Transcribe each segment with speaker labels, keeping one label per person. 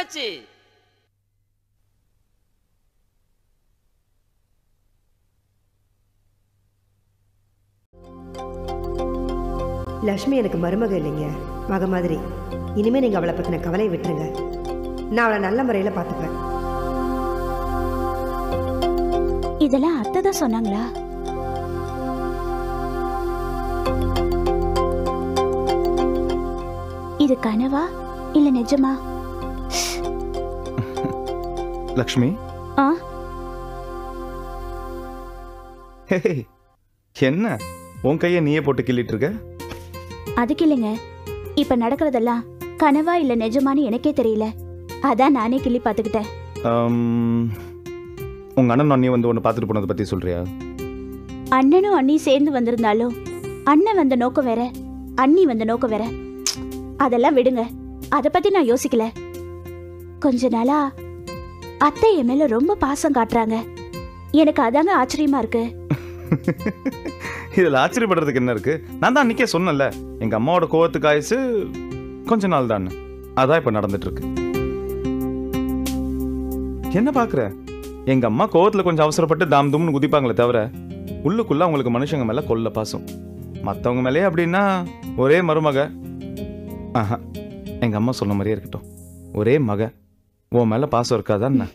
Speaker 1: போச்சு
Speaker 2: லக்ஷ்மி எனக்கு மருமக இல்லைங்க மக மாதிரி இனிமே நீங்க அவளை பத்தின கவலையை விட்டுருங்க நான் அவளை நல்ல முறையில பார்த்துப்பேன்
Speaker 3: இதெல்லாம் அத்தை தான் சொன்னாங்களா இது கனவா இல்ல நிஜமா
Speaker 4: லக்ஷ்மி
Speaker 3: ஆ
Speaker 4: ஹே என்ன உன் கையை நீயே போட்டு கிள்ளிட்டு இருக்க
Speaker 3: அதுக்கு இல்லைங்க இப்ப நடக்கிறதெல்லாம் கனவா இல்ல நிஜமான்னு எனக்கே தெரியல அதான் நானே கிள்ளி பார்த்துக்கிட்டேன்
Speaker 4: ஆம், உங்க அண்ணன் அண்ணியை வந்து ஒன்று பார்த்துட்டு போனதை பத்தி சொல்றியா
Speaker 3: அண்ணனும் அண்ணி சேர்ந்து வந்திருந்தாலும் அண்ணன் வந்த நோக்கம் வேற அண்ணி வந்த நோக்கம் வேற அதெல்லாம் விடுங்க அத பத்தி நான் யோசிக்கல கொஞ்ச நாளா அத்தை என் மேல ரொம்ப பாசம் காட்டுறாங்க எனக்கு அதாங்க ஆச்சரியமா இருக்கு
Speaker 4: இதில் ஆச்சரியப்படுறதுக்கு என்ன இருக்கு நான் தான் அன்னைக்கே சொன்னேன்ல எங்க அம்மாவோட கோவத்துக்கு ஆயுசு கொஞ்ச நாள் தான் அதான் இப்போ நடந்துட்டு இருக்கு என்ன பார்க்குற எங்க அம்மா கோவத்துல கொஞ்சம் அவசரப்பட்டு தாம் தும்னு குதிப்பாங்களே தவிர உள்ளுக்குள்ள அவங்களுக்கு மனுஷங்க மேல கொல்ல பாசம் மற்றவங்க மேலேயே அப்படின்னா ஒரே மருமக ஆஹா எங்க அம்மா சொன்ன மாதிரியே இருக்கட்டும் ஒரே மக உன் மேல பாசம் இருக்காதா என்ன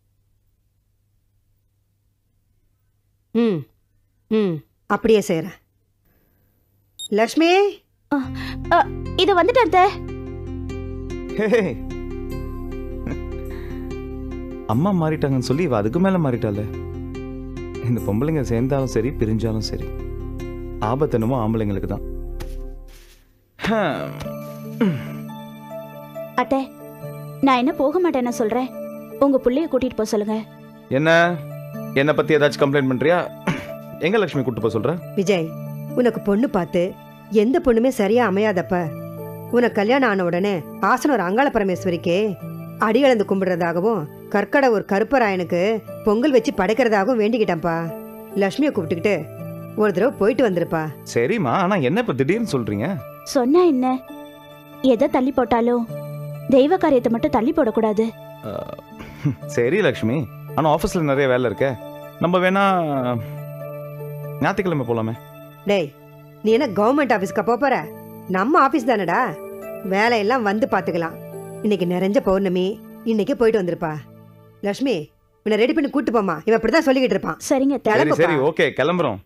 Speaker 2: ம் ம் அப்படியே செய்கிறேன் லக்ஷ்மி
Speaker 3: அ, இது வந்துட்டு அத்தை
Speaker 4: ஹே. அம்மா மாறிட்டாங்கன்னு சொல்லி இவ அதுக்கு மேல மாறிட்டாளே இந்த பொம்பளைங்க சேர்ந்தாலும் சரி பிரிஞ்சாலும் சரி ஆபத்து என்னமோ ஆம்பளைங்களுக்கு தான்
Speaker 3: அத்தை நான் என்ன போக மாட்டேன்னு சொல்றேன் உங்க புள்ளைய கூட்டிட்டு போக சொல்லுங்க
Speaker 4: என்ன என்னை பத்தி ஏதாச்சும் கம்ப்ளைண்ட் பண்றியா எங்க லட்சுமி கூட்டு போக சொல்ற
Speaker 2: விஜய் உனக்கு பொண்ணு பார்த்து எந்த பொண்ணுமே சரியா அமையாதப்ப உனக்கு கல்யாணம் ஆன உடனே ஆசனூர் அங்காள பரமேஸ்வரிக்கு அடி அளந்து கும்பிடுறதாகவும் கற்கடை ஒரு கருப்பராயனுக்கு பொங்கல் வச்சு படைக்கிறதாகவும் வேண்டிக்கிட்டேன்ப்பா லக்ஷ்மியை கூப்பிட்டுக்கிட்டு ஒரு தடவை போயிட்டு வந்திருப்பா
Speaker 4: சரிம்மா ஆனா என்ன இப்ப திடீர்னு சொல்றீங்க
Speaker 3: சொன்னா என்ன எதை தள்ளி போட்டாலும் தெய்வ காரியத்தை மட்டும் தள்ளி போடக்கூடாது
Speaker 4: அஹ், சரி லக்ஷ்மி ஆனா ஆபீஸ்ல நிறைய வேலை இருக்கே நம்ம வேணா ஞாயிற்றுக்கிழமை போலாமே
Speaker 2: டேய் நீ என்ன கவர்மெண்ட் ஆஃபீஸ்க்கு போக போற நம்ம ஆஃபீஸ் தானடா வேலையெல்லாம் வந்து பார்த்துக்கலாம் இன்னைக்கு நிறைஞ்ச பௌர்ணமி இன்னைக்கு போயிட்டு வந்திருப்பா லக்ஷ்மி உன்னை ரெடி பண்ணி கூட்டு போமா இவன் இப்படிதான் சொல்லிக்கிட்டு இருப்பான்
Speaker 3: சரிங்க அத்தை.
Speaker 4: சரி
Speaker 2: கிளம்புப்பா.
Speaker 4: சரி ஓகே கிளம்புறோம்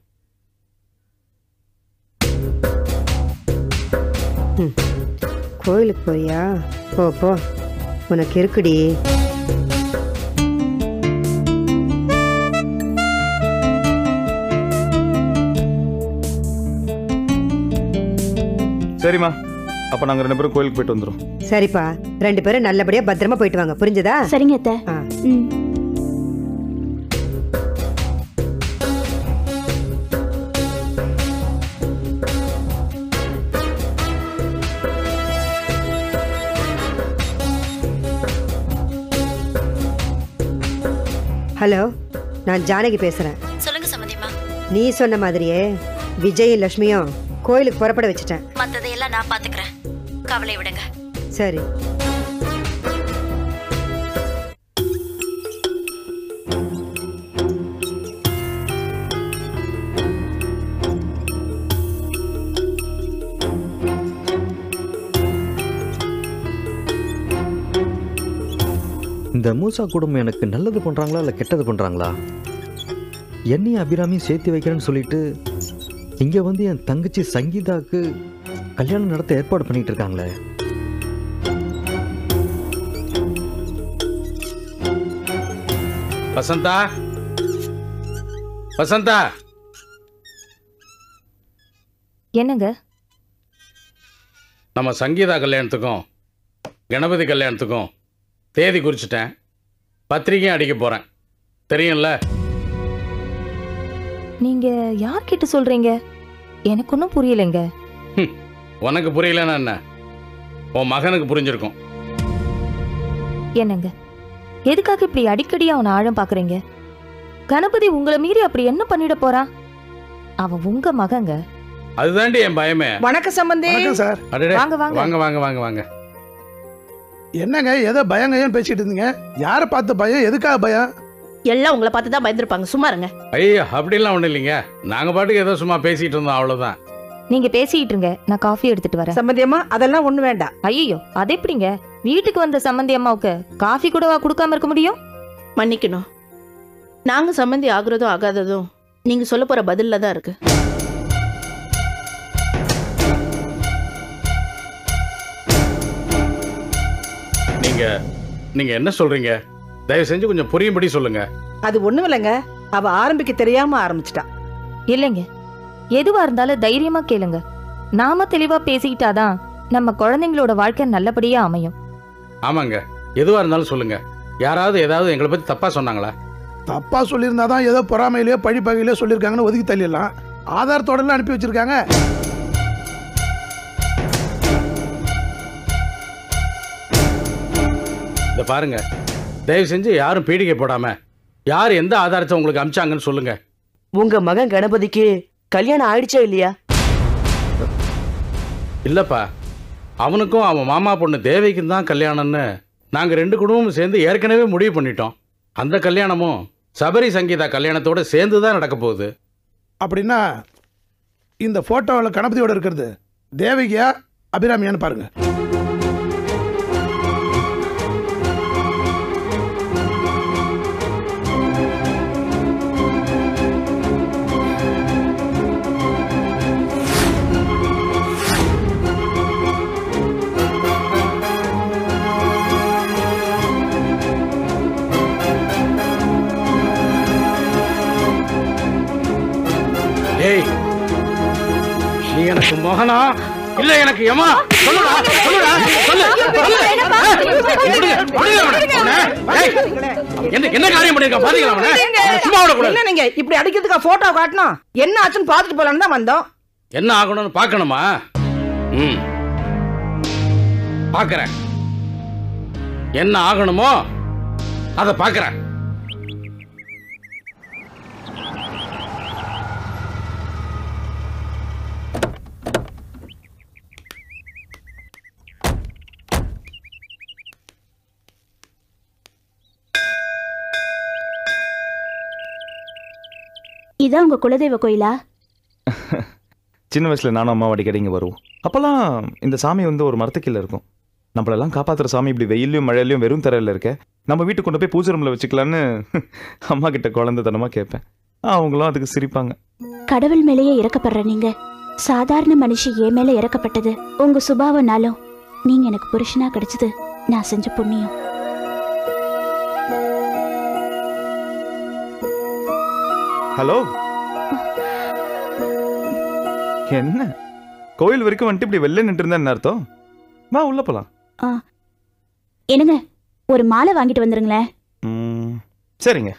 Speaker 2: கோயிலுக்கு போறியா போ போ உனக்கு இருக்குடி
Speaker 4: சரிம்மா அப்ப நாங்க ரெண்டு பேரும் கோயிலுக்கு போயிட்டு வந்துடும்
Speaker 2: சரிப்பா ரெண்டு பேரும் நல்லபடியா பத்திரமா போயிட்டு வாங்க புரிஞ்சதா
Speaker 3: சரிங்க அத்தை
Speaker 2: ஆ.
Speaker 3: ம்
Speaker 2: ஹலோ நான் ஜானகி பேசுறேன்
Speaker 5: சொல்லுங்க சம்மந்தியம்மா
Speaker 2: நீ சொன்ன மாதிரியே விஜயும் லக்ஷ்மியும் கோயிலுக்கு புறப்பட வச்சுட்டேன்
Speaker 5: மத்ததையெல்லாம் நான் பாத்துக்கிறேன் கவலை விடுங்க
Speaker 2: சரி
Speaker 6: இந்த மூசா குடும்பம் எனக்கு நல்லது பண்ணுறாங்களா இல்லை கெட்டது பண்ணுறாங்களா என்னையும் அபிராமியும் சேர்த்து வைக்கிறேன்னு சொல்லிட்டு இங்கே வந்து என் தங்கச்சி சங்கீதாவுக்கு கல்யாணம் நடத்த ஏற்பாடு பண்ணிட்டு இருக்காங்களே
Speaker 7: வசந்தா வசந்தா
Speaker 8: என்னங்க
Speaker 7: நம்ம சங்கீதா கல்யாணத்துக்கும் கணபதி கல்யாணத்துக்கும் தேதி குறிச்சிட்டேன் பத்திரிக்கையும் அடிக்க போகிறேன் தெரியும்ல
Speaker 8: நீங்க யார்கிட்ட சொல்றீங்க எனக்கு ஒன்றும் புரியலைங்க
Speaker 7: உனக்கு புரியலன்னா என்ன உன் மகனுக்கு புரிஞ்சிருக்கும்
Speaker 8: என்னங்க எதுக்காக இப்படி அடிக்கடி அவனை ஆழம் பாக்குறீங்க கணபதி உங்களை மீறி அப்படி என்ன பண்ணிட போறான் அவன் உங்க மகங்க
Speaker 7: அதுதாண்டி என் பயமே
Speaker 9: வணக்கம் சம்பந்தி
Speaker 10: வணக்கம் சார்
Speaker 7: அடடே
Speaker 8: வாங்க வாங்க
Speaker 7: வாங்க வாங்க வாங்க வாங்க
Speaker 1: என்னங்க ஏதோ பயங்கன்னு பேசிட்டு இருந்தீங்க யாரை பார்த்து பயம் எதுக்காக பயம்
Speaker 9: எல்லாம் உங்களை பார்த்து தான் பயந்துருப்பாங்க சும்மா இருங்க
Speaker 7: ஐயா அப்படிலாம் ஒன்றும் இல்லைங்க நாங்கள் பாட்டுக்கு ஏதோ சும்மா பேசிகிட்டு இருந்தோம் அவ்வளோதான்
Speaker 8: நீங்க பேசிட்டு இருங்க நான் காஃபி எடுத்துட்டு வரேன்
Speaker 10: சம்மந்தியம்மா அதெல்லாம் ஒண்ணு வேண்டாம்
Speaker 8: ஐயோ அது எப்படிங்க வீட்டுக்கு வந்த சம்மந்தி அம்மாவுக்கு காஃபி கூடவா கொடுக்காம இருக்க முடியும்
Speaker 9: மன்னிக்கணும் நாங்க சம்மந்தி ஆகுறதும் ஆகாததும் நீங்க சொல்ல போற பதில்ல தான் இருக்கு
Speaker 7: நீங்கள் நீங்கள் என்ன சொல்கிறீங்க தயவு செஞ்சு கொஞ்சம் புரியும்படி சொல்லுங்கள்
Speaker 10: அது ஒண்ணும் இல்லைங்க அவ ஆரம்பிக்க தெரியாம ஆரம்பிச்சிட்டா
Speaker 8: இல்லைங்க எதுவா இருந்தாலும் தைரியமா கேளுங்க நாம தெளிவா பேசிக்கிட்டாதான் நம்ம குழந்தைங்களோட வாழ்க்கை நல்லபடியா அமையும்
Speaker 7: ஆமாங்க எதுவாக இருந்தாலும் சொல்லுங்கள் யாராவது ஏதாவது எங்களை பற்றி தப்பாக சொன்னாங்களா
Speaker 1: தப்பா சொல்லியிருந்தாதான் ஏதோ பொறாமையிலேயோ பழி பகையிலையோ சொல்லியிருக்காங்கன்னு ஒதுக்கி தள்ளிடலாம் ஆதாரத்தோடலாம் அனுப்பி வச்சிருக்காங்க
Speaker 7: இதை பாருங்க தயவு செஞ்சு யாரும் பீடிகை போடாம யார் எந்த ஆதாரத்தை உங்களுக்கு அமிச்சாங்கன்னு சொல்லுங்க
Speaker 10: உங்க மகன் கணபதிக்கு கல்யாணம் ஆயிடுச்சா இல்லையா
Speaker 7: இல்லப்பா அவனுக்கும் அவன் மாமா பொண்ணு தேவைக்கும் தான் கல்யாணம்னு நாங்க ரெண்டு குடும்பமும் சேர்ந்து ஏற்கனவே முடிவு பண்ணிட்டோம் அந்த கல்யாணமும் சபரி சங்கீதா கல்யாணத்தோட சேர்ந்து தான் நடக்க போகுது
Speaker 1: அப்படின்னா இந்த போட்டோவில் கணபதியோட இருக்கிறது தேவகியா அபிராமியான்னு பாருங்க
Speaker 7: ஏய் நீ எனக்கு மகனா இல்ல எனக்கு யமா சொல்லுடா சொல்லுடா சொல்லு சொல்லு விடுங்க, விடுங்க அவனை. அவனை. ஏய், என்ன என்ன காரியம் பண்ணிருக்கான் பாத்தீங்களா அவனை அவனை சும்மா விடக்கூடாது
Speaker 10: என்ன நீங்க இப்படி அடிக்கிறதுக்கா போட்டோ காட்டணும் என்ன ஆச்சுன்னு பாத்துட்டு போலான்னு தான் வந்தோம்
Speaker 7: என்ன ஆகணும்னு பார்க்கணுமா ம் பார்க்கறேன் என்ன ஆகணுமோ அதை பார்க்கறேன்
Speaker 3: இதான் உங்க குலதெய்வ கோயிலா
Speaker 4: சின்ன வயசுல நானும் அம்மா அடிக்கடி இங்கே வருவோம் அப்போல்லாம் இந்த சாமி வந்து ஒரு மரத்துக்கீழ இருக்கும் நம்மளெல்லாம் காப்பாத்துற சாமி இப்படி வெயிலையும் மழையிலையும் வெறும் தரையில் இருக்க நம்ம வீட்டுக்கு கொண்டு போய் பூஜை ரூமில் வச்சுக்கலான்னு அம்மா கிட்ட குழந்தைத்தனமாக கேட்பேன் அவங்களும் அதுக்கு சிரிப்பாங்க
Speaker 3: கடவுள் மேலேயே இறக்கப்படுற நீங்க சாதாரண மனுஷி என் மேல இறக்கப்பட்டது உங்க சுபாவனாலும் நீங்க எனக்கு புருஷனா கிடைச்சது நான் செஞ்ச புண்ணியம்
Speaker 4: ஹலோ என்ன கோயில் வரைக்கும் வந்துட்டு இப்படி வெளில நின்று என்ன அர்த்தம் வா உள்ள போலாம்
Speaker 3: என்னங்க ஒரு மாலை வாங்கிட்டு வந்துருங்களேன்
Speaker 4: ம், சரிங்க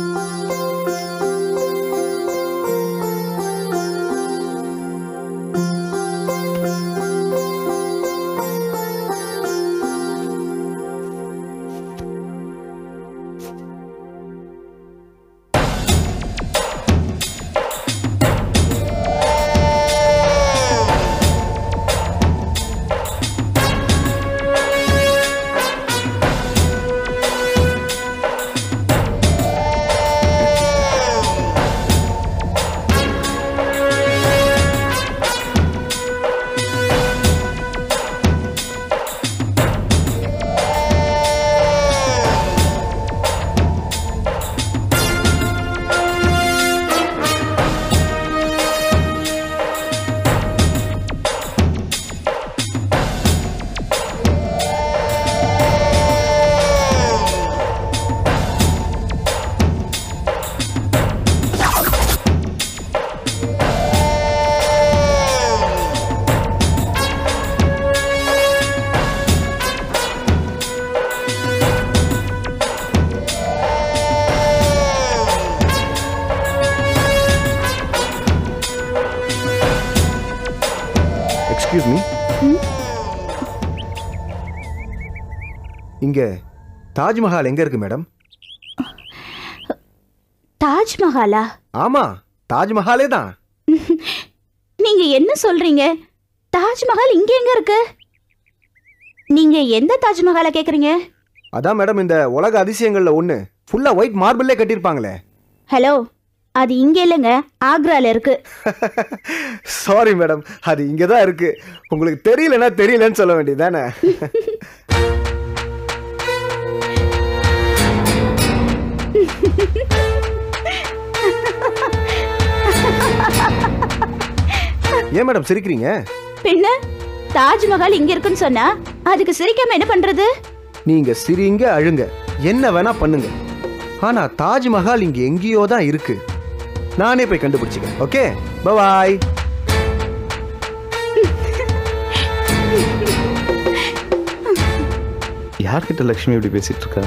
Speaker 11: எக்ஸ்கியூஸ் மீ இங்க தாஜ்மஹால் எங்க இருக்கு மேடம்
Speaker 3: தாஜ்மஹாலா
Speaker 11: ஆமா தாஜ்மஹாலே தான்
Speaker 3: நீங்க என்ன சொல்றீங்க தாஜ்மஹால் இங்க எங்க இருக்கு நீங்க எந்த தாஜ்மஹாலை கேக்குறீங்க
Speaker 11: அதான் மேடம் இந்த உலக அதிசயங்கள்ல ஒண்ணு ஃபுல்லா ஒயிட் மார்பிள்லே கட்டியிருப்பாங்களே
Speaker 3: ஹலோ அது இங்க இல்லைங்க ஆக்ரால இருக்கு
Speaker 11: சாரி மேடம் அது இங்கே தான் இருக்கு உங்களுக்கு தெரியலன்னா தெரியலன்னு சொல்ல வேண்டியதானே ஏன் மேடம் சிரிக்கிறீங்க
Speaker 3: பின்ன தாஜ்மஹால் இங்க இருக்குன்னு சொன்னா அதுக்கு சிரிக்காம என்ன பண்றது
Speaker 11: நீங்க சிரிங்க அழுங்க என்ன வேணா பண்ணுங்க ஆனா தாஜ்மஹால் இங்க எங்கேயோ தான் இருக்கு நானே போய் கண்டுபிடிச்சிக்கிறேன் ஓகே பாய்
Speaker 4: யார்கிட்ட லக்ஷ்மி இப்படி பேசிட்டு இருக்கா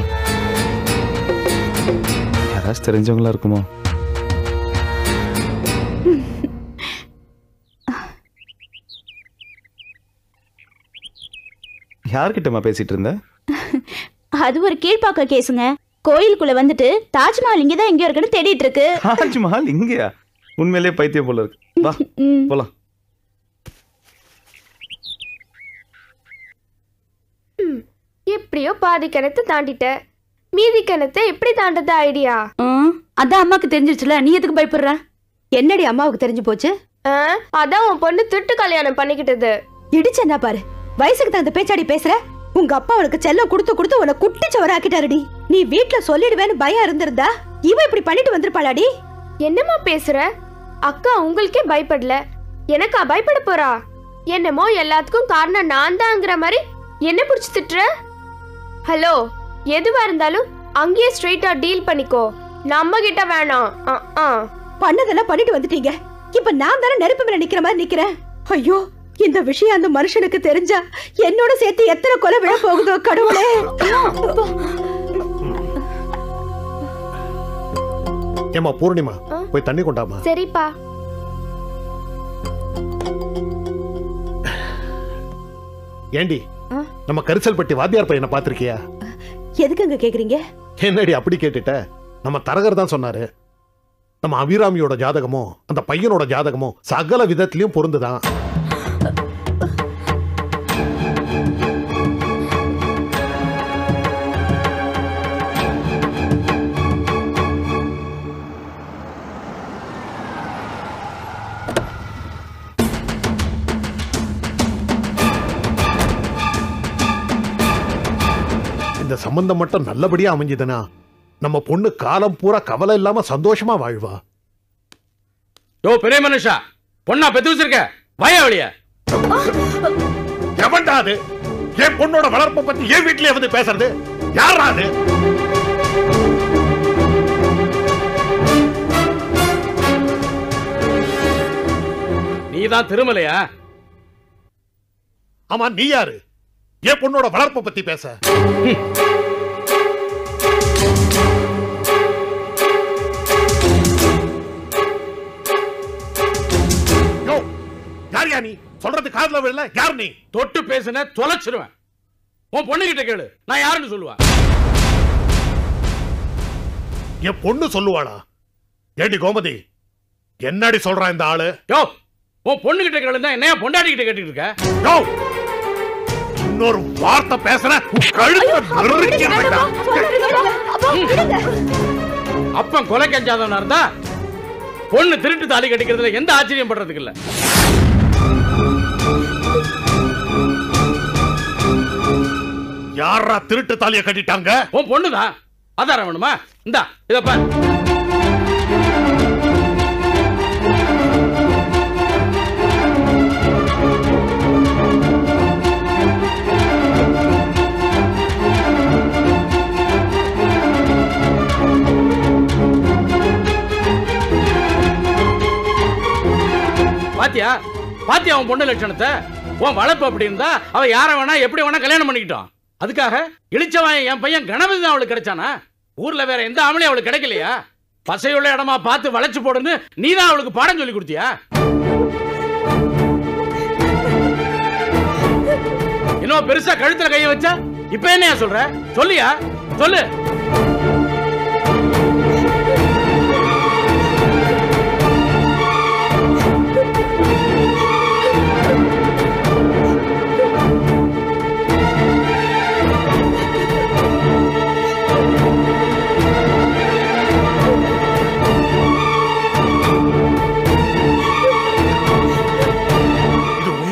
Speaker 4: யாராச்சும் தெரிஞ்சவங்களா இருக்குமோ யார்கிட்டமா பேசிட்டு இருந்த
Speaker 3: அது ஒரு கீழ்ப்பாக்க கேஸுங்க கோயிலுக்குள்ள வந்துட்டு தாஜ்மஹால் இங்கதான் எங்கேயோ இருக்குன்னு தேடிட்டு இருக்கு
Speaker 4: தாஜ்மஹால் இங்கயா உண்மையிலேயே பைத்தியம் போல இருக்கு வா
Speaker 3: ம்.
Speaker 4: போலாம்
Speaker 12: எப்படியோ பாதி கிணத்து தாண்டிட்ட மீதி கிணத்தை எப்படி தாண்டது ஐடியா
Speaker 2: அதான் அம்மாக்கு தெரிஞ்சிருச்சுல நீ எதுக்கு பயப்படுற என்னடி அம்மாவுக்கு தெரிஞ்சு போச்சு
Speaker 12: அதான் உன் பொண்ணு திருட்டு கல்யாணம் பண்ணிக்கிட்டது
Speaker 2: இடிச்சேன்னா பாரு வயசுக்கு தகுந்த பேச்சாடி பேசுற உங்க அப்பா உனக்கு செல்லம் கொடுத்து கொடுத்து உன்னை குட்டிச்சவர ஆக்கிட்டாருடி நீ வீட்ல சொல்லிடுவேன்னு பயம் இருந்திருந்தா இவ இப்படி பண்ணிட்டு வந்திருப்பாளாடி
Speaker 12: என்னம்மா பேசுற அக்கா உங்களுக்கே பயப்படல எனக்கா பயப்பட போறா என்னமோ எல்லாத்துக்கும் காரணம் நான் தாங்கிற மாதிரி என்ன பிடிச்சி திட்டுற ஹலோ எதுவா இருந்தாலும் அங்கேயே ஸ்ட்ரெயிட்டா டீல் பண்ணிக்கோ நம்ம கிட்ட வேணாம் அ, ஆ.
Speaker 2: பண்ணதெல்லாம் பண்ணிட்டு வந்துட்டீங்க இப்ப நான் தானே நெருப்பு மேல நிக்கிற மாதிரி நிக்கிறேன் ஐயோ இந்த விஷயம் அந்த மனுஷனுக்கு தெரிஞ்சா என்னோட சேர்த்து எத்தனை கொலை விழ போகுதோ கடவுளே
Speaker 13: ஏமா பூர்ணிமா போய் தண்ணி கொண்டாமா
Speaker 12: சரிப்பா
Speaker 13: ஏண்டி நம்ம கரிசல்பட்டி வாத்தியார் பையனை பார்த்திருக்கியா
Speaker 2: எதுக்குங்க கேக்குறீங்க
Speaker 13: என்னடி அப்படி கேட்டுட்ட நம்ம தரகர் தான் சொன்னாரு நம்ம அபிராமியோட ஜாதகமும் அந்த பையனோட ஜாதகமும் சகல விதத்திலயும் பொருந்துதான் இந்த சம்பந்தம் மட்டும் நல்லபடியா அமைஞ்சதுன்னா நம்ம பொண்ணு காலம் பூரா கவலை இல்லாம சந்தோஷமா வாழ்வா
Speaker 7: யோ பெரிய மனுஷா பொண்ணா பெத்து வச்சிருக்க வய வழிய
Speaker 13: எவன்டா அது என் பொண்ணோட வளர்ப்பை பத்தி என் வீட்லயே வந்து பேசுறது யாரா அது
Speaker 7: நீ தான் திருமலையா
Speaker 13: ஆமா நீ யாரு என் பொண்ணோட வளர்ப்பை பத்தி பேச யோ, யார் யா நீ சொல்றது காதுல விழல யார் நீ
Speaker 7: தொட்டு பேசுன தொலைச்சிருவேன் உன் பொண்ணு கிட்ட கேளு நான் யாருன்னு சொல்லுவேன்
Speaker 13: என் பொண்ணு சொல்லுவாளா ஏடி கோமதி என்னடி சொல்றான் இந்த ஆளு
Speaker 7: யோ உன் பொண்ணு கிட்ட கேளு தான் என்னையா பொண்டாட்டி கிட்ட கேட்டுட்டு இருக்க
Speaker 13: யோ இன்னொரு வார்த்தை பேசுற கழுத்தை நெரிக்கிறேன்டா.
Speaker 7: அப்பன் கொலை கஞ்சாதவனா இருந்தா பொண்ணு திருட்டு தாலி கட்டிக்கிறதுல எந்த ஆச்சரியம் படுறதுக்கு இல்ல
Speaker 13: யாரா திருட்டு தாலிய கட்டிட்டாங்க
Speaker 7: உன் பொண்ணுதான் ஆதாரம் வேணுமா இந்தா இத பார் பாத்தியா பாத்தியா உன் பொண்ணு லட்சணத்தை உன் வளர்ப்பு அப்படி இருந்தா அவ யார வேணா எப்படி வேணா கல்யாணம் பண்ணிக்கிட்டோம் அதுக்காக இழிச்சவன் என் பையன் கணபதி தான் அவளுக்கு கிடைச்சானா ஊர்ல வேற எந்த ஆம்பளையும் அவளுக்கு கிடைக்கலையா பசையுள்ள இடமா பார்த்து வளைச்சு போடுன்னு நீ தான் அவளுக்கு பாடம் சொல்லி கொடுத்தியா இன்னும் பெருசா கழுத்துல கைய வச்சா இப்ப என்னையா சொல்ற சொல்லியா சொல்லு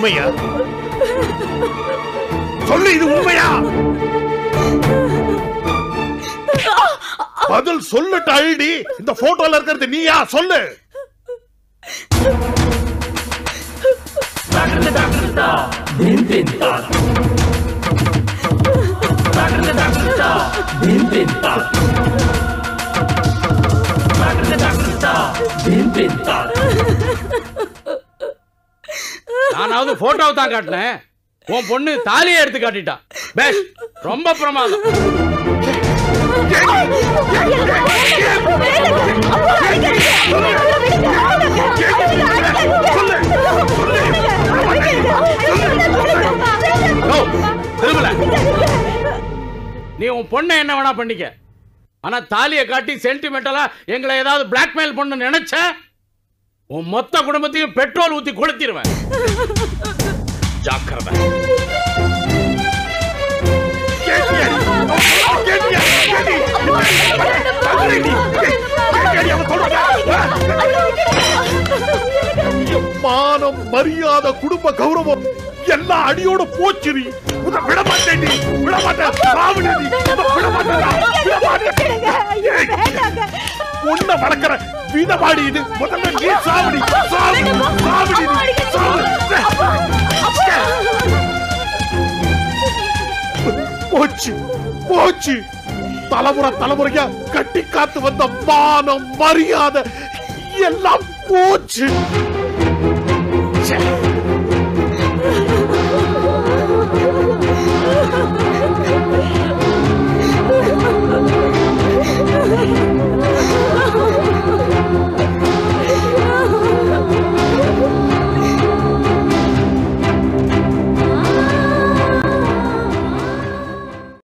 Speaker 13: உண்மையா சொல்லு இது உண்மையா பதில் சொல்லட்டு அழுடி இந்த போட்டோல இருக்கிறது நீயா சொல்லு
Speaker 7: நானாவது போட்டோவை தான் காட்டினேன் உன் பொண்ணு தாலியை எடுத்து காட்டிட்டா பெஸ்ட் ரொம்ப பிரமாதம் யோ, திரும்பல நீ உன் பொண்ணை என்ன வேணா பண்ணிக்க ஆனா தாலியை காட்டி சென்டிமெண்டலா எங்களை ஏதாவது பிளாக்மெயில் பண்ண நினைச்ச உன் மொத்த குடும்பத்தையும் பெட்ரோல் ஊத்தி கொளுத்திடுவேன் ஜாக்கிரதை
Speaker 13: மானம் மரியாதை குடும்ப கௌரவம் எல்லாம் அடியோட போச்சுரி உத விட மாட்டேன் நீ விட மாட்டேன் சாவுடி நீ உத விட மாட்டேன் விட மாட்டேன் உன்னை வளர்க்கிற விதமாடி இது முதல்ல நீ சாவடி சாவடி சாவடி நீ சாவடி போச்சு போச்சு தலைமுறை தலைமுறையா கட்டி காத்து வந்த மானம் மரியாதை எல்லாம் போச்சு ச்சே.